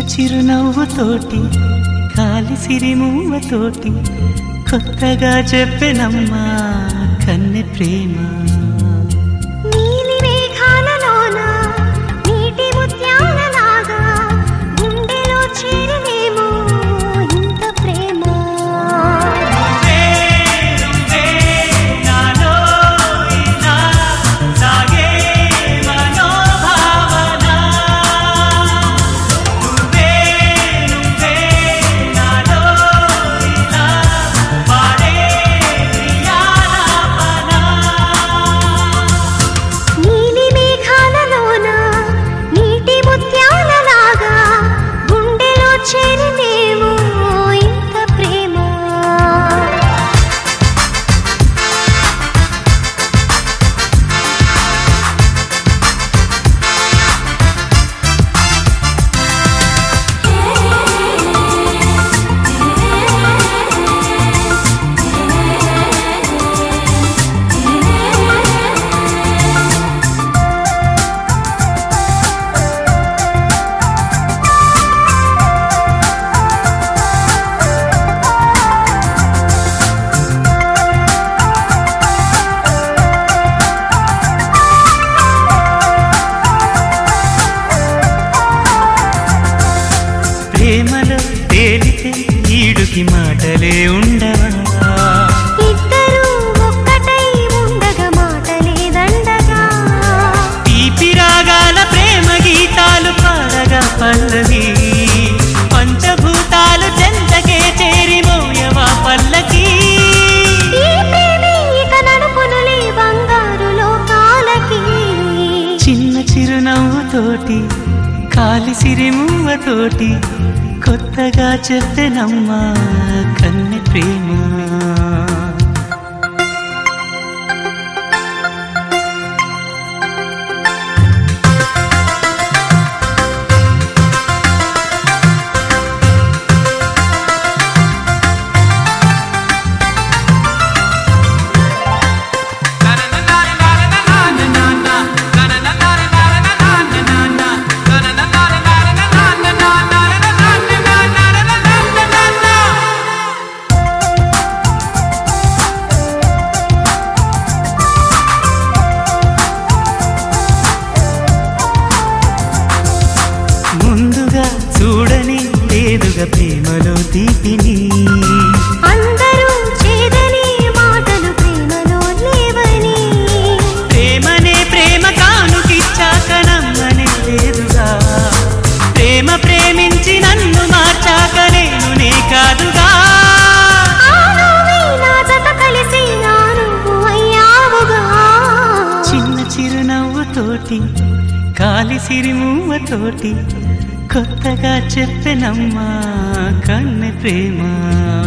చిరునవ్వుతోటి కాలి సిరిమువ్వతోటి కొత్తగా చెప్పెనమ్మా కన్నె ప్రేమ నీలి మేఘాలలోన నీటి ముత్యాలలాగా గుండెలో చేరినేమో ఇంత ప్రేమ నీలి మేఘాలలోన నీటి ముత్యాలలాగా గుండెలో చేరినేమో ఇంత ప్రేమ ప్రేమలో తేలితే ఈడుకి మాటలే ఉండవా ఇద్దరు ఒక్కటై ఉండగా మాటలేదండగా తీపి రాగాల ప్రేమ గీతాలు పాడగా పల్లవి పంచభూతాలు చెంతకే చేరి మోయవా పల్లకి ఈ ప్రేమే ఇక నడుపునులే బంగారు లోకాలకి చిన్న చిరునవ్వుతోటి కాలి సిరిమువ్వతోటి కొత్తగా చెప్పెనమ్మా కన్నె ప్రేమ ముందుగా చూడని లేదుగా ప్రేమలో తీపిని అందరూ చేదని మాటలు ప్రేమలో లేవని ప్రేమనే ప్రేమ కానుకిచ్చాక నమ్మనే లేదుగా ప్రేమ ప్రేమించి నన్ను మార్చాక నేను నే కాదుగా ఆ నువ్వే నా జత కలిసి నా నువ్వు అయ్యావుగా చిన్న చిరునవ్వుతోటి కాలి సిరిమువ్వతోటి కొత్తగా చెప్పెనమ్మా కన్నె ప్రేమ